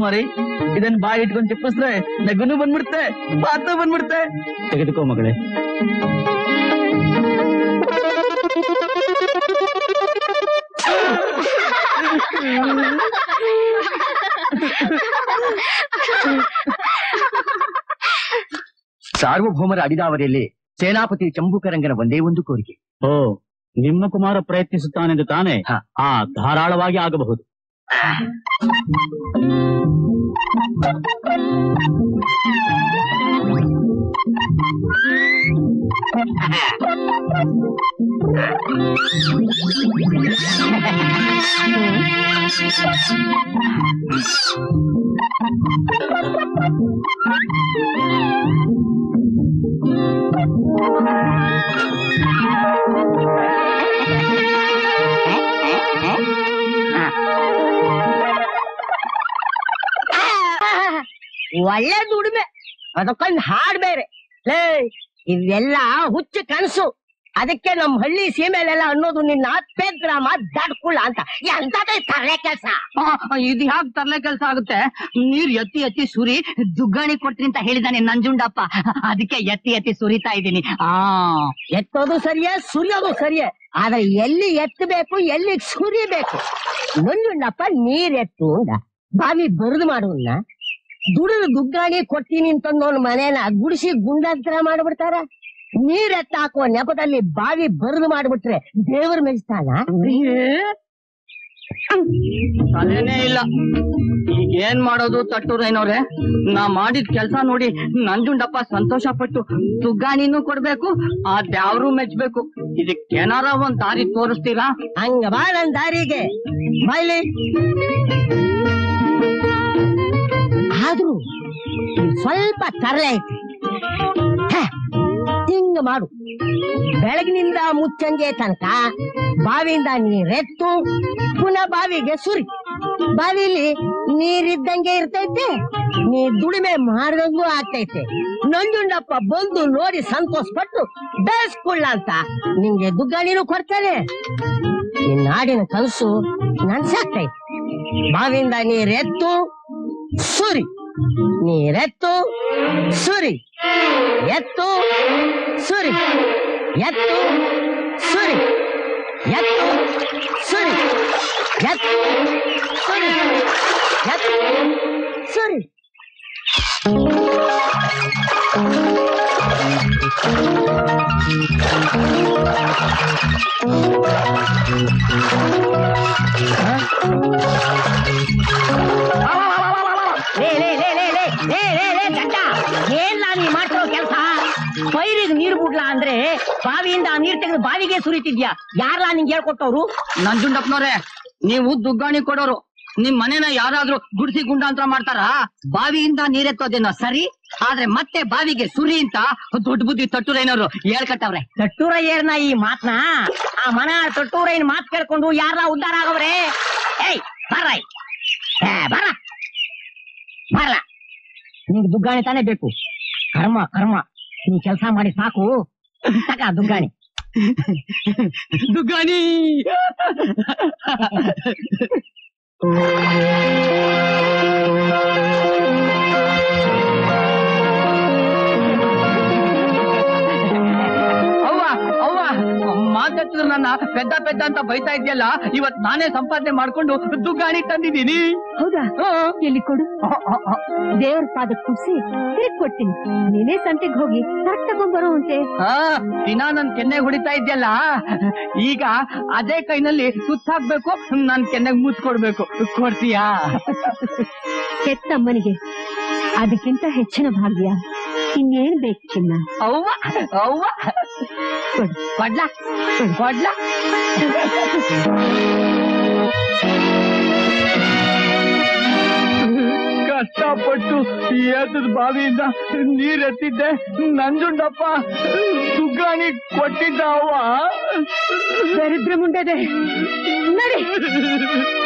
ಮಾರಿ ಇದನ್ ಬಾಯಿ ಇಟ್ಕೊಂಡ್ ಚಿಪ್ಪಿಸ್ರೆ ನಗುನು ಬಂದ್ಬಿಡ್ತೆ ಮಾತು ಬಂದ್ಬಿಡ್ತೆ ತೆಗೆದುಕೋ ಮಗಳೇ ಸಾರ್ವಭೌಮರ ಅಡಿದಾವರಿಯಲ್ಲಿ ಸೇನಾಪತಿ ಚಂಬುಕರಂಗನ ಒಂದೇ ಒಂದು ಕೋರಿಕೆ ಓ ನಿಮ್ಮ ಕುಮಾರ ಪ್ರಯತ್ನಿಸುತ್ತಾನೆಂದು ತಾನೇ ಹ. ಆ ಧಾರಾಳವಾಗಿ ಆಗಬಹುದು ಒಳ್ಳೆ ದುಡಿಮೆ ಅದಕ್ಕೊಂದು ಹಾಡ್ ಬೇರೆ ಲೇ ಇದೆಲ್ಲ ಹುಚ್ಚು ಕನಸು ಅದಕ್ಕೆ ನಮ್ ಹಳ್ಳಿ ಸೀಮೆಲೆಲ್ಲ ಅನ್ನೋದು ನಿನ್ನ ಪೆಗ್ರಾಮ ದಡ್ಕುಳ ಅಂತ ಎಂತದೇ ತರಲೆ ಕೆಲ್ಸ ಇದು ಹ್ಯಾಕ್ ತರ್ಲೆ ಕೆಲ್ಸ ಆಗುತ್ತೆ ನೀರ್ ಎತ್ತಿ ಎತ್ತಿ ಸುರಿ ದುಗ್ಗಾಣಿ ಕೊಡ್ತೀನಿ ಅಂತ ಹೇಳಿದಾನೆ ನಂಜುಂಡಪ್ಪ ಅದಕ್ಕೆ ಎತ್ತಿ ಎತ್ತಿ ಸುರಿತಾ ಇದ್ದೀನಿ ಆ ಎತ್ತೋದು ಸರಿಯೇ ಸುರಿಯೋದು ಸರಿಯೇ ಆದ್ರೆ ಎಲ್ಲಿ ಎತ್ತಬೇಕು ಎಲ್ಲಿ ಸುರಿಬೇಕು ನಂಜುಂಡಪ್ಪ ನೀರ್ ಎತ್ತು ಅಂದ ಬಾವಿ ಬರದು ಮಾಡುವನ್ನ ದುಡಿದು ದುಗ್ಗಾಣಿ ಕೊಡ್ತೀನಿ ಅಂತಂದವನ್ ಮನೇನ ಗುಡಿಸಿ ಗುಂಡಾಂತರ ಮಾಡ್ಬಿಡ್ತಾರ ನೀರ್ ಎತ್ತ ಹಾಕುವ ನೆಪದಲ್ಲಿ ಬಾವಿ ಬರದು ಮಾಡ್ಬಿಟ್ರೆ ದೇವ್ರ ಮೆಚ್ತಾನ ತಲೆನೇ ಇಲ್ಲ ಈಗ ಏನ್ ಮಾಡೋದು ತಟ್ಟೂರೈನವ್ರೆ ನಾ ಮಾಡಿದ ಕೆಲ್ಸ ನೋಡಿ ನಂಜುಂಡಪ್ಪ ಸಂತೋಷ ಪಟ್ಟು ತುಗ್ಗಾಣಿನೂ ಕೊಡ್ಬೇಕು ಆ ದ್ಯಾವ್ರು ಮೆಚ್ಬೇಕು ಇದಕ್ಕೇನಾರ ಒಂದ್ ದಾರಿ ತೋರಿಸ್ತೀರಾ ಹಂಗ ಬಾ ನನ್ ದಾರಿಗೆ ಬಾಯ್ಲಿ ಆದ್ರೂ ಇದ್ ಸ್ವಲ್ಪ ತರಲೆ ಐತಿ ಹೆ, ಹಿಂಗ ಮಾಡು ಬೆಳಗಿನಿಂದ ಮುಚ್ಚಂಗೆ ತನಕ ಬಾವಿಯಿಂದ ನೀರೆತ್ತು ಪುನಃ ಬಾವಿಗೆ ಸುರಿ ಬಾವಿಲಿ ನೀರಿದ್ದಂಗೆ ಇರ್ತೈತೆ ನೀ ದುಡಿಮೆ ಮಾಡ್ದಂಗೂ ಆಗ್ತೈತೆ ನಂಜುಂಡಪ್ಪ ಬಂದು ನೋಡಿ ಸಂತೋಷ ಪಟ್ಟು ಬೇಸ್ಕೊಳ್ಳ ಅಂತ ನಿಂಗೆ ದುಗ್ಗಾಣಿನೂ ಕೊಡ್ತಾನೆ ನಿನ್ನ ನಾಡಿನ ಕನಸು ನನ್ಸಾಗ್ತೈತೆ ಬಾವಿಯಿಂದ ನೀರೆತ್ತು ಸುರಿ ನೀರೆತ್ತು ಸುರಿ ಎತ್ತು ಸುರಿ ಎತ್ತು ಸುರಿ ಎತ್ತು ಸುರಿ ಎತ್ತು ಸುರಿ ಎತ್ತು ಸುರಿ ಲೇ ಲೇ ಲೇ ಲೇ ಲೇ ಲೇ ಲೇ ಲೇ ಗಡ್ಡ ಏನ್ಲಾ ನೀ ಮಾಡ್ತಿರೋ ಕೆಲಸ ಪೈರಿಗೆ ನೀರು ಬಿಡ್ಲಾ ಅಂದ್ರೆ ಬಾವಿಯಿಂದ ಆ ನೀರ್ ತೆಗೆದು ಬಾವಿಗೆ ಸುರಿತಿದ್ಯಾ ಯಾರ್ಲಾ ನಿಂಗೆ ಹೇಳ್ಕೊಟ್ಟವ್ರು ನಂಜುಂಡಪ್ಪನವ್ರೆ ನೀವು ದುಗ್ಗಾಣಿ ಕೊಡೋರು ನಿಮ್ ಮನೆನ ಯಾರಾದ್ರೂ ಗುಡಿಸಿ ಗುಂಡಾಂತರ ಮಾಡ್ತಾರ ಬಾವಿಯಿಂದ ನೀರೆತ್ತೋದೇನೋ ಸರಿ ಆದ್ರೆ ಮತ್ತೆ ಬಾವಿಗೆ ಸುರಿ ಅಂತ ದೊಡ್ಡ ಬುದ್ಧಿ ತಟ್ಟೂರೈನವ್ರು ಹೇಳ್ಕಟ್ಟವ್ರೆ ತಟ್ಟೂರ ಏರ್ನ ಈ ಮಾತ್ನ ಆ ಮನ ತಟ್ಟೂರ ಏನ್ ಮಾತ್ ಕೇಳ್ಕೊಂಡು ಯಾರ ಉದ್ಧಾರ ಆಗವ್ರೆ ಏಯ್ ಬರ್ರಯ್ ಏ, ಬರ ಬರಲ್ಲ ನಿಂಗೆ ದುಗ್ಗಾಣಿ ತಾನೇ ಬೇಕು ಕರ್ಮ ಕರ್ಮ ನೀ ಕೆಲಸ ಮಾಡಿ ಸಾಕು ತಕ ದುಗ್ಗಾಣಿ ದುಗ್ಗಾಣಿ ಅವ್ವ ಅವ್ವ ಮಾತಾಡ್ತಿದ್ರು ನನ್ನ ಪೆದ್ದ ಪೆದ್ದ ಅಂತ ಬೈತಾ ಇದ್ಯಲ್ಲ ಇವತ್ ನಾನೇ ಸಂಪಾದನೆ ಮಾಡ್ಕೊಂಡು ದುಗ್ಗಾಣಿ ತಂದಿದ್ದೀನಿ ಹೌದಾ ಎಲ್ಲಿ ಕೊಡು ದೇವ್ರ ಪಾದ ಕುಸಿ ತಿರುಗ್ ಕೊಡ್ತೀನಿ ನೀನೇ ಸಂತೆಗ್ ಹೋಗಿ ಕರೆಕ್ಟ್ ತಗೊಂಡ್ಬರೋ ಅಂತೆ ಆ ದಿನ ನನ್ ಕೆನ್ನೆ ಹೊಡಿತಾ ಇದ್ಯಲ್ಲ ಈಗ ಅದೇ ಕೈನಲ್ಲಿ ಸುತ್ತಾಕ್ಬೇಕು ನನ್ ಕೆನ್ನೆಗ್ ಮುಚ್ಕೊಡ್ಬೇಕು ಕೊಡ್ತೀಯಾ ಹೆತ್ತಮ್ಮನಿಗೆ ಅದಕ್ಕಿಂತ ಹೆಚ್ಚಿನ ಭಾಗ್ಯ ಇನ್ನೇನ್ ಬೇಕು ಚಿನ್ನ ಅವ್ವ ಅವ್ವ ಕೊಡು ಕೊಡ್ಲಾ ಕೊಡ್ಲಾ ಕಷ್ಟಪಟ್ಟು ಎತ್ತದ ಬಾವಿಯಿಂದ ನೀರ್ ಎತ್ತಿದ್ದೆ ನಂಜುಂಡಪ್ಪ ಸುಗ್ಗಾಣಿ ಕೊಟ್ಟಿದ್ದ ಅವ್ವ ದರಿದ್ರ ಮುಂಡೆದೆ ನಡಿ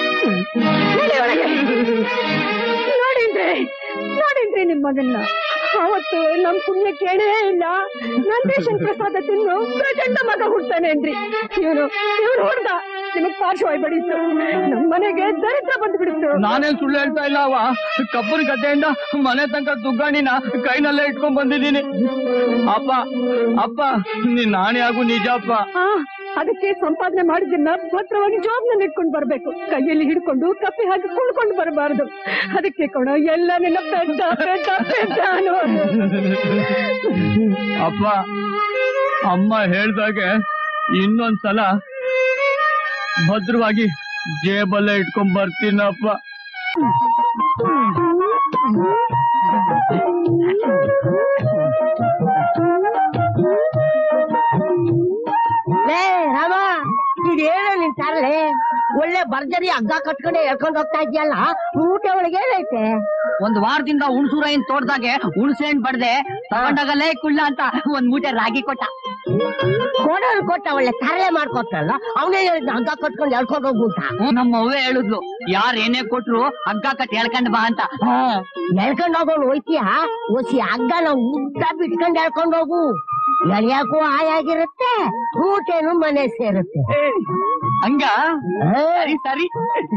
ನಡಿ ಒಳಗೆ ನೋಡಿನ್ರಿ ನೋಡಿನ್ರಿ ನಿಮ್ ಮಗನ್ನ ಅವತ್ತು ನಮ್ ಪುಣ್ಯ ಕೇಳೇ ಇಲ್ಲ ನಂದೇಶನ್ ಪ್ರಸಾದ ತಿನ್ನು ಪ್ರಚಂಡ ಮಗ ಹುಡ್ತಾನೇನ್ರಿ ಇವನು ಇವನು ಹೊಡ್ದ ನಿಮಗ್ ಪಾರ್ಶ್ವಾಯ್ ಬಡಿತು ನಮ್ ಮನೆಗೆ ದರಿದ್ರ ಬಂದ್ಬಿಡ್ತು ನಾನೇನ್ ಸುಳ್ಳು ಹೇಳ್ತಾ ಇಲ್ಲ ಅವ ಕಬ್ಬನ್ ಗದ್ದೆಯಿಂದ ಮನೆ ತನಕ ದುಗ್ಗಾಣಿನ ಕೈನಲ್ಲೇ ಇಟ್ಕೊಂಡ್ ಬಂದಿದ್ದೀನಿ ಅಪ್ಪ ಅಪ್ಪ ನೀನ್ ನಾಣೆ ಆಗು ನಿಜ ಅಪ್ಪ ಆ, ಅದಕ್ಕೆ ಸಂಪಾದನೆ ಮಾಡಿದ್ದನ್ನ ಭದ್ರವಾಗಿ ಜೋಬ್ನಲ್ಲಿ ಇಟ್ಕೊಂಡು ಬರ್ಬೇಕು ಕೈಯಲ್ಲಿ ಹಿಡ್ಕೊಂಡು ಕಪ್ಪಿ ಹಾಕಿ ಕುಳ್ಕೊಂಡು ಬರಬಾರ್ದು ಅದಕ್ಕೆ ಕೊಡ ಎಲ್ಲ ನಿನ್ನ ಪೆದ್ದ ಪೆದ್ದ ಪೆದ್ದ ಅನ್ನೋದು ಅಪ್ಪ ಅಮ್ಮ ಹೇಳ್ದಾಗೆ ಇನ್ನೊಂದ್ಸಲ ಭದ್ರವಾಗಿ ಜೇಬಲ್ಲೇ ಇಟ್ಕೊಂಡ್ ಬರ್ತೀನಪ್ಪ ಲೇ ರಾಮ ಇದೇನು ನಿನ್ ತರಲೆ ಒಳ್ಳೆ ಭರ್ಜರಿ ಹಗ್ಗ ಕಟ್ಕೊಂಡೆ ಎಳ್ಕೊಂಡ್ ಹೋಗ್ತಾ ಇದ್ಯಲ್ಲ ಊಟ ಒಳಗೆ ಏನೈತೆ ಒಂದ್ ವಾರದಿಂದ ಹುಣಸೂರಾಯಿನ್ ತೋಟದಾಗೆ ಹುಣಸೆ ಹಣ್ಣ್ ಬಡ್ದೆ ತಗೊಂಡಾಗಲೇ ಕುಳ್ಳ ಅಂತ ಒಂದ್ ಮೂಟೆ ರಾಗಿ ಕೊಟ್ಟ ಕೊಡೋರು ಕೊಟ್ಟ ಒಳ್ಳೆ ತರಲೆ ಮಾಡ್ಕೊಟ್ಟಲ್ಲ ಅವನೇ ಹೇಳಿದ್ನ ಹಗ್ಗ ಕಟ್ಕೊಂಡು ಎಳ್ಕೊಂಡ್ ಹೋಗು ಅಂತ ಹ್ಮ್, ನಮ್ಮ ಅವ್ವೆ ಹೇಳಿದ್ಲು ಯಾರ್ ಏನೇ ಕೊಟ್ರು ಹಗ್ಗ ಕಟ್ ಎಳ್ಕೊಂಡ್ ಬಾ ಅಂತ ಎಳ್ಕೊಂಡ್ ಹೋಗೋನು ಹೋಯ್ತೀಯ ಒಸಿ ಹಗ್ಗನ ಉದ್ದ ಬಿಟ್ಕೊಂಡ್ ಎಳ್ಕೊಂಡ್ ಹೋಗು ಎಳಿಯಾಕು ಆಯಾಗಿರುತ್ತೆ ಊಟೇನು ಮನೆ ಸೇರುತ್ತೆ ಹಂಗ ಆ, ಸರಿ ಸರಿ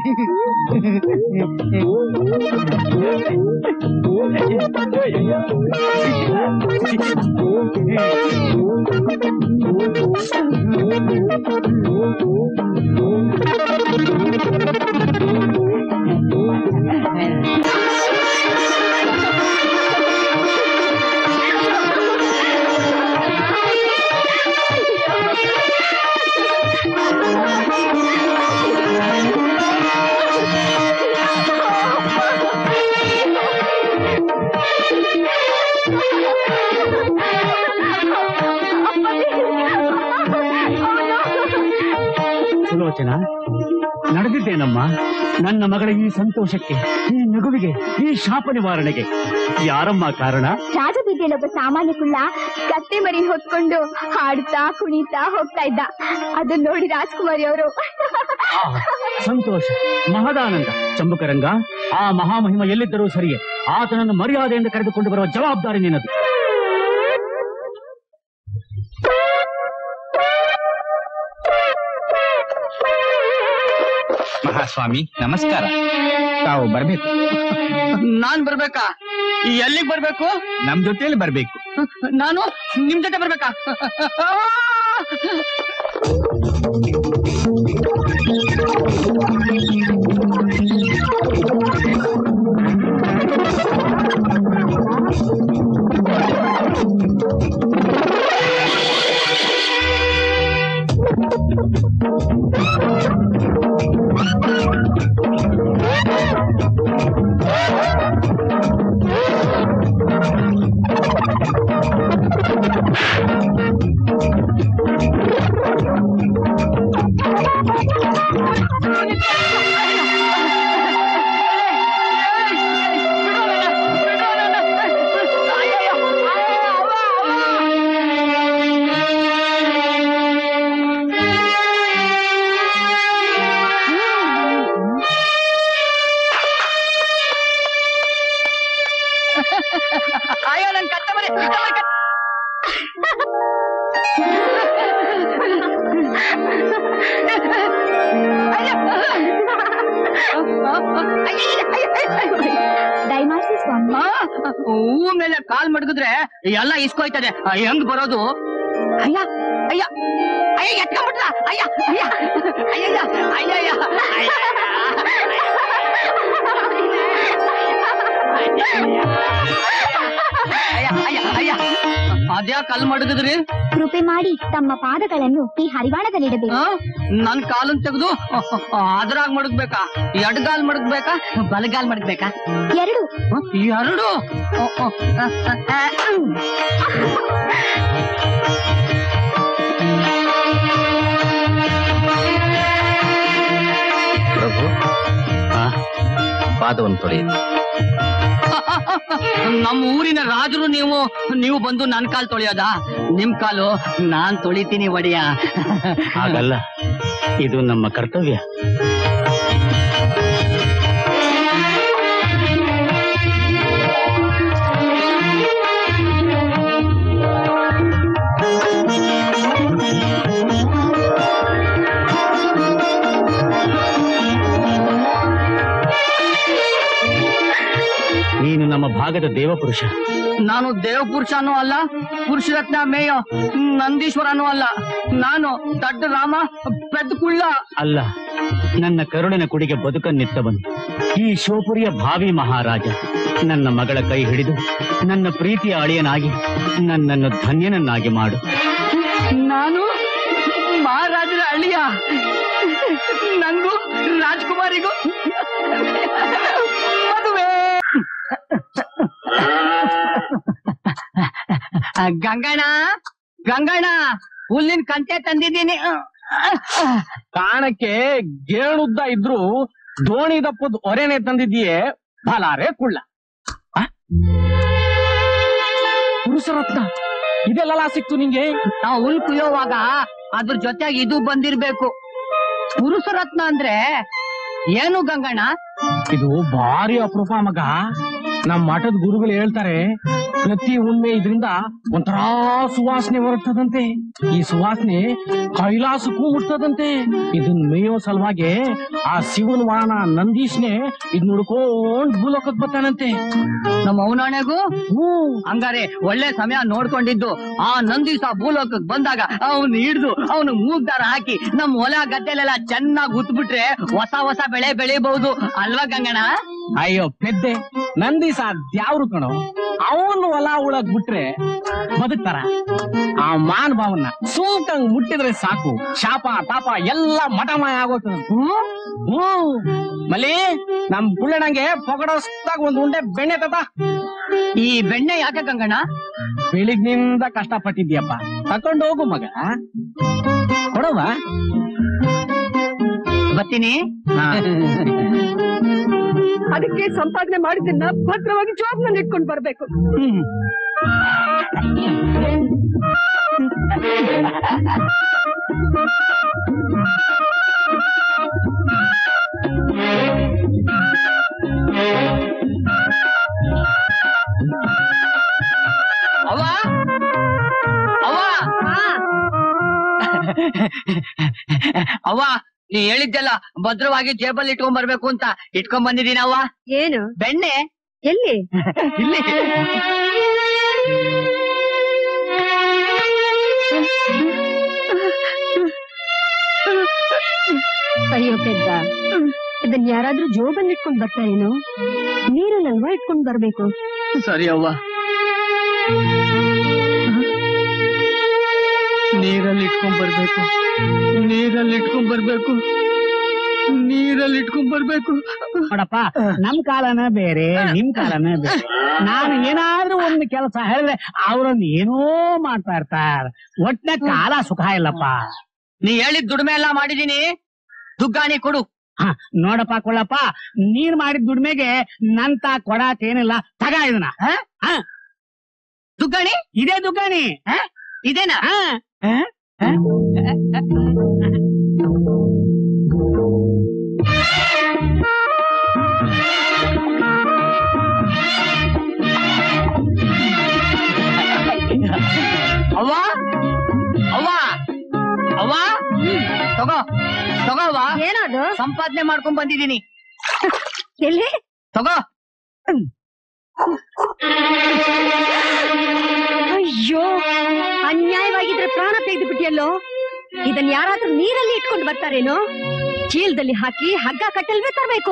ಸುಲೋಚನ ನಡೆದಿದ್ದೇನಮ್ಮ ನನ್ನ ಮಗಳ ಈ ಸಂತೋಷಕ್ಕೆ ಈ ನಗುವಿಗೆ ಈ ಶಾಪ ನಿವಾರಣೆಗೆ ಯಾರಮ್ಮ ಕಾರಣ ರಾಜಬೀದಿಯಲ್ಲೊಬ್ಬ ಸಾಮಾನ್ಯ ಕುಳ್ಳ ಕತ್ತೆ ಮರಿ ಹೊತ್ಕೊಂಡು ಹಾಡ್ತಾ ಕುಣಿತಾ ಹೋಗ್ತಾ ಇದ್ದ ಅದನ್ನ ನೋಡಿ ರಾಜ್ಕುಮಾರಿ ಅವರು ಆ, ಸಂತೋಷ ಮಹದಾನಂದ ಚಂಬುಕರಂಗ ಆ ಮಹಾಮಹಿಮ ಎಲ್ಲಿದ್ದರೂ ಸರಿಯೇ ಆತನನ್ನು ಮರ್ಯಾದೆಯಿಂದ ಕರೆದುಕೊಂಡು ಬರುವ ಜವಾಬ್ದಾರಿ ನಿನ್ನದು ಮಹಾಸ್ವಾಮಿ ನಮಸ್ಕಾರ ತಾವು ಬರ್ಬೇಕು ನಾನ್ ಬರ್ಬೇಕಾ ಎಲ್ಲಿಗ್ ಬರ್ಬೇಕು ನಮ್ ಜೊತೆಯಲ್ಲಿ ಬರ್ಬೇಕು ನಾನು ನಿಮ್ ಜೊತೆ ಬರ್ಬೇಕಾ ಅಯ್ಯೋ ನನ್ ಕತ್ತೆ ಮರಿ ಕತ್ತೆ ಮರಿ, ಕತ್ತೆ- ದಯಮಾಡಿಸಿ ಸ್ವಾಮಿ ಆ, ಹೂ ಮೇಲೆ ಕಾಲ್ ಮಡಗಿದ್ರೆ ಎಲ್ಲ ಇಸ್ಕೊಯ್ತದೆ ಆ, ಹೆಂಗ್ ಬರೋದು ಅಯ್ಯ ಅಯ್ಯ ಅಯ್ಯ ಎತ್ಕೊಂಡ್ಬಿಟ್ಲ ಅಯ್ಯ ಅಯ್ಯ ಅಯ್ಯಯ್ಯ ಅಯ್ಯಯ್ಯ ಅಯ್ಯ ಅಯ್ಯ ಅಯ್ಯ ಅದ್ಯಾ ಕಲ್ ಮಡಗಿದ್ರಿ ಕೃಪೆ ಮಾಡಿ ತಮ್ಮ ಪಾದಗಳನ್ನು ಈ ಹರಿವಾಣದಲ್ಲಿಡಬೇಕು ಆ? ನನ್ ಕಾಲನ್ ತೆಗೆದು ಅದ್ರಾಗ ಮಡಗ್ಬೇಕಾ ಎಡ್ಗಾಲ್ ಮಡಗ್ಬೇಕಾ ಬಲಗಾಲ್ ಮಡಗ್ಬೇಕಾ ಎರಡು ಹ? ಎರಡು ಅ, ಅ, ಅ, ಅ, ಅ. ಪ್ರಭು ಪಾದವನ್ನು ತೊಳೆಯಿರಿ ನಮ್ಮ ಊರಿನ ರಾಜರು ನೀವು ನೀವು ಬಂದು ನನ್ ಕಾಲ್ ತೊಳೆಯೋದಾ ನಿಮ್ ಕಾಲು ನಾನ್ ತೊಳಿತೀನಿ ಒಡೆಯ ಹಾಗಲ್ಲ ಇದು ನಮ್ಮ ಕರ್ತವ್ಯ ಜಗದ ದೇವಪುರುಷ ನಾನು ದೇವ ಪುರುಷನೂ ಅಲ್ಲ ಪುರುಷರತ್ನ ಮೇಯ ನಂದೀಶ್ವರನೂ ಅಲ್ಲ ನಾನು ದಡ್ಡ ರಾಮ ಪೆದ್ದ ಕುಳ್ಳ ಅಲ್ಲ ನನ್ನ ಕರುಳಿನ ಕುಡಿಗೆ ಬದುಕನ್ನಿತ್ತವನು ಈ ಶಿವಪುರಿಯ ಭಾವಿ ಮಹಾರಾಜ ನನ್ನ ಮಗಳ ಕೈ ಹಿಡಿದು ನನ್ನ ಪ್ರೀತಿಯ ಅಳಿಯನಾಗಿ ನನ್ನನ್ನು ಧನ್ಯನನ್ನಾಗಿ ಮಾಡು ನಾನು ಮಹಾರಾಜರ ಅಳಿಯ ನಂಗೂ ರಾಜ್ಕುಮಾರಿಗೂ ಮದುವೆ ಗಂಗಣ್ಣ ಗಂಗಣ್ಣ ಹುಲ್ಲಿನ ಕಂತೆ ತಂದಿದ್ದೀನಿ ಕಾಣಕ್ಕೆ ಗೇಣುದ್ದ ಇದ್ರು ದೋಣಿ ದಪ್ಪದ ಒರೆನೆ ತಂದಿದ್ದೀಯೇ ಬಲಾರೆ ಕುಳ್ಳ ಆ? ಪುರುಷರತ್ನ ಇದೆಲ್ಲ ಸಿಕ್ತು ನಿಂಗೆ ನಾವು ಹುಲ್ ಕುಯ್ಯೋವಾಗ ಅದ್ರ ಜೊತೆಗೆ ಇದು ಬಂದಿರ್ಬೇಕು ಪುರುಷರತ್ನ ಅಂದ್ರೆ ಏನು ಗಂಗಣ್ಣ ಇದು ಭಾರಿ ಅಪರೂಪ ಮಗ ನಮ್ ಮಠದ ಗುರುಗಳು ಹೇಳ್ತಾರೆ ಪ್ರತಿ ಹುಣ್ಣೆ ಇದರಿಂದ ಒಂಥರ ಸುವಾಸನೆ ಬರುತ್ತದಂತೆ ಈ ಸುವಾಸನೆ ಕೈಲಾಸಕ್ಕೂ ಮುಟ್ತದಂತೆ ಇದನ್ ಮೇಯೋ ಸಲುವಾಗಿ ಆ ಶಿವನ ವಾಹನ ನಂದೀಶ್ನೆ ಇದ್ ನೋಡ್ಕೊಂಡ್ ಭೂಲೋಕಕ್ ಬರ್ತಾನಂತೆ ನಮ್ಮ ಅವನಾಣೆಗೂ ಹ್ಮ್ ಹಂಗಾರೆ ಒಳ್ಳೆ ಸಮಯ ನೋಡ್ಕೊಂಡಿದ್ದು ಆ ನಂದೀಸ ಭೂಲೋಕಕ್ ಬಂದಾಗ ಅವನ್ ಹಿಡ್ದು ಅವನು ಮೂಗ್ದಾರ ಹಾಕಿ ನಮ್ ಹೊಲ ಗದ್ದೆಲೆಲ್ಲ ಚೆನ್ನಾಗಿ ಉತ್ಬಿಟ್ರೆ ಹೊಸ ಹೊಸ ಬೆಳೆ ಬೆಳಿಬಹುದು ಅಲ್ವಾ ಗಂಗಣ್ಣ ಅಯ್ಯೋ ಪೆದ್ದೆ ನಂದೀಸ ದ್ಯಾವ್ರು ಕಣೋ ಅವನು ಹೊಲ ಉಳಕ್ ಬಿಟ್ರೆ ಬದುಕ್ತಾರ ಆ ಮಾನ್ ಭಾವನ್ನ ಸೂಕಂಗ್ ಮುಟ್ಟಿದ್ರೆ ಸಾಕು ಶಾಪ ತಾಪ ಎಲ್ಲ ಮಠಮಯ ಆಗೋಗ್ತದ ಹ್ಮ್ ಮಲ್ಲಿ ನಮ್ ಪುಳ್ಳಣಂಗೆ ಪೊಗಡೋಸ್ತಾಗ ಒಂದ್ ಉಂಡೆ ಬೆಣ್ಣೆ ತತ ಈ ಬೆಣ್ಣೆ ಯಾಕೆ ಗಂಗಣ್ಣ ಬೆಳಿಗ್ನಿಂದ ಕಷ್ಟಪಟ್ಟಿದ್ಯಪ್ಪ ತಕೊಂಡ್ ಹೋಗು ಮಗ ಕೊಡವ ಬರ್ತೀನಿ ಅದಕ್ಕೆ ಸಂಪಾದನೆ ಮಾಡಿದ್ದನ್ನ ಭದ್ರವಾಗಿ ಜವಾಬ್ನಲ್ಲಿ ಇಟ್ಕೊಂಡು ಬರ್ಬೇಕು ಅವ್ವ ಅವ್ವ ಅವ್ವ ನೀ ಹೇಳಿದ್ದೆಲ್ಲ ಭದ್ರವಾಗಿ ಜೇಬಲ್ಲಿ ಇಟ್ಕೊಂಡ್ ಬರ್ಬೇಕು ಅಂತ ಇಟ್ಕೊಂಡ್ ಬಂದಿದೀನಿ ಅವ್ವ ಏನು ಬೆಣ್ಣೆ ಎಲ್ಲಿ ಇಲ್ಲಿ ಅಯ್ಯೋ ಪೆದ್ದ ಇದನ್ ಯಾರಾದ್ರೂ ಜೋಬಲ್ಲಿ ಇಟ್ಕೊಂಡ್ ಬರ್ತಾರೇನು ನೀರಲ್ಲಲ್ವಾ ಇಟ್ಕೊಂಡ್ ಬರ್ಬೇಕು ಸರಿ ಅವ್ವ ನೀರಲ್ಲಿ ಇಟ್ಕೊಂಡ್ ಬರ್ಬೇಕು ನೀರಲ್ಲಿ ಇಟ್ಕೊಂಡ್ ಬರ್ಬೇಕು ನೀರಲ್ಲಿ ಇಟ್ಕೊಂಡ್ ಬರ್ಬೇಕು ನೋಡಪ್ಪ ನಮ್ ಕಾಲನ ಬೇರೆ ನಿಮ್ ಕಾಲನ ಬೇರೆ ನಾನು ಏನಾದ್ರೂ ಒಂದು ಕೆಲಸ ಹೇಳಿದ್ರೆ ಅವ್ರನ್ನ ಏನೋ ಮಾಡ್ತಾ ಇರ್ತಾರ ಒಟ್ಟ ಕಾಲ ಸುಖ ಇಲ್ಲಪ್ಪ ನೀ ಹೇಳಿದ್ ದುಡಿಮೆ ಎಲ್ಲ ಮಾಡಿದೀನಿ ದುಗ್ಗಾಣಿ ಕೊಡು ಹ, ನೋಡಪ್ಪ ಕೊಳ್ಳಪ್ಪ ನೀನ್ ಮಾಡಿದ ದುಡ್ಮೆಗೆ ನಂತ ಕೊಡಾಕೇನಿಲ್ಲ ತಗ ಇದನ್ನ ಹ? ದುಗ್ಗಾಣಿ ಇದೇ ದುಕಾಣಿ ಇದೇನಾ ಹ? ಅವ್ವ ಅವ್ವ ಅವ್ವ ತಗೋ ತಗೋ ಅವ್ವ ಏನದು ಸಂಪಾದನೆ ಮಾಡ್ಕೊಂಡ್ ಬಂದಿದೀನಿ ಎಲ್ಲಿ ತಗೋ ಅಯ್ಯೋ ಅನ್ಯಾಯವಾಗಿದ್ರೆ ಪ್ರಾಣ ತೆಗೆದು ಬಿಟ್ಟಿಯಲ್ಲೋ ಇದನ್ ಯಾರಾದ್ರೂ ನೀರಲ್ಲಿ ಇಟ್ಕೊಂಡು ಬರ್ತಾರೇನೋ ಚೀಲದಲ್ಲಿ ಹಾಕಿ ಹಗ್ಗ ಕಟ್ಟಲ್ವೇ ತರಬೇಕು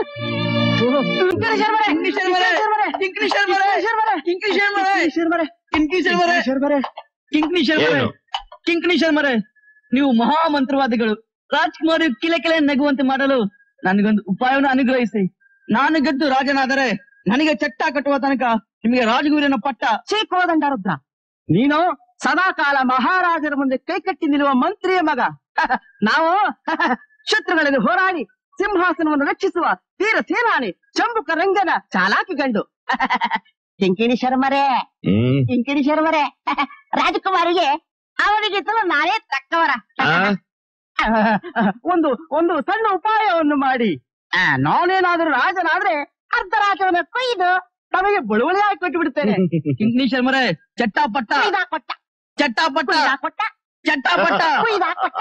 ಏನು? ಕಿಂಕ್ನಿಶರ್ ಮರೆ ನೀವು ಮಹಾಮಂತ್ರವಾದಿಗಳು ರಾಜ್ಕುಮಾರಿ ಕಿಲೆ ಕಿಲೆ ನಗುವಂತೆ ಮಾಡಲು ನನಗೊಂದು ಉಪಾಯವನ್ನು ಅನುಗ್ರಹಿಸಿ ನಾನು ಗೆದ್ದು ರಾಜನಾದರೆ ನನಗೆ ಚಟ್ಟ ಕಟ್ಟುವ ತನಕ ನಿಮಗೆ ರಾಜಗುರುವಿನ ಪಟ್ಟ ಚೀಕೋದಂಡ ರುದ್ರ ನೀನು ಸದಾಕಾಲ ಮಹಾರಾಜರ ಮುಂದೆ ಕೈಕಟ್ಟಿ ನಿಲ್ಲುವ ಮಂತ್ರಿಯ ಮಗ ನಾವು ಶತ್ರುಗಳಿಗೆ ಹೋರಾಡಿ ಸಿಂಹಾಸನವನ್ನು ರಕ್ಷಿಸುವ ತೀರ ಸೇನಾನಿ ಚಂಬುಕ ರಂಗನ ಚಾಲಾಕಿ ಗಂಡು ಕಿಂಕಿಣಿ ಶರ್ಮರೇ ಹ್ಮ್ ಕಿಂಕಿಣಿ ಶರ್ಮರೆ ರಾಜಕುಮಾರಿಗೆ ಅವನಿಗಿಂತಲೂ ನಾನೇ ತಕ್ಕವರ ಆ, ಒಂದು ಒಂದು ಸಣ್ಣ ಉಪಾಯವನ್ನು ಮಾಡಿ ಆ, ನಾನೇನಾದ್ರೂ ರಾಜನಾದ್ರೆ ಅರ್ಧ ರಾಜ್ಯವನ್ನ ಕೊಯ್ದು ತಮಗೆ ಬಳುವಳಿ ಹಾಕಿ ಕೊಟ್ಟು ಬಿಡ್ತೇನೆ ಕಿಂಕಿಣಿ ಶರ್ಮರೇ ಚಟ್ಟಾಪಟ್ಟ ಕುಯ್ದಾ ಕೊಟ್ಟ ಚಟ್ಟಾಪಟ್ಟ ಕುಯ್ದಾ ಕೊಟ್ಟ ಚಟ್ಟಾಪಟ್ಟ ಕುಯ್ದಾ ಕೊಟ್ಟ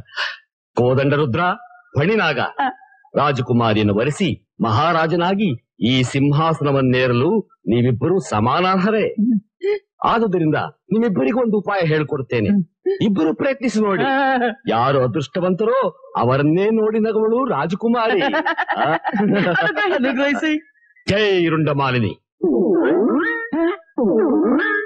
ಕೋದಂಡ ರುದ್ರ ಫಣಿನಾಗ ರಾಜಕುಮಾರಿಯನ್ನು ವರೆಸಿ ಮಹಾರಾಜನಾಗಿ ಈ ಸಿಂಹಾಸನವನ್ನೇರಲು ನೀವಿಬ್ಬರು ಸಮಾನಾರ್ಹರೇ ಆದುದರಿಂದ ನಿಮ್ಮಿಬ್ಬರಿಗೂ ಒಂದು ಉಪಾಯ ಹೇಳ್ಕೊಡ್ತೇನೆ ಇಬ್ಬರು ಪ್ರಯತ್ನಿಸಿ ನೋಡಿ ಯಾರು ಅದೃಷ್ಟವಂತರೋ ಅವರನ್ನೇ ನೋಡಿ ನಗುವಳು ರಾಜಕುಮಾರಿ ಆ? ಜೈ ರುಂಡ ಮಾಲಿನಿ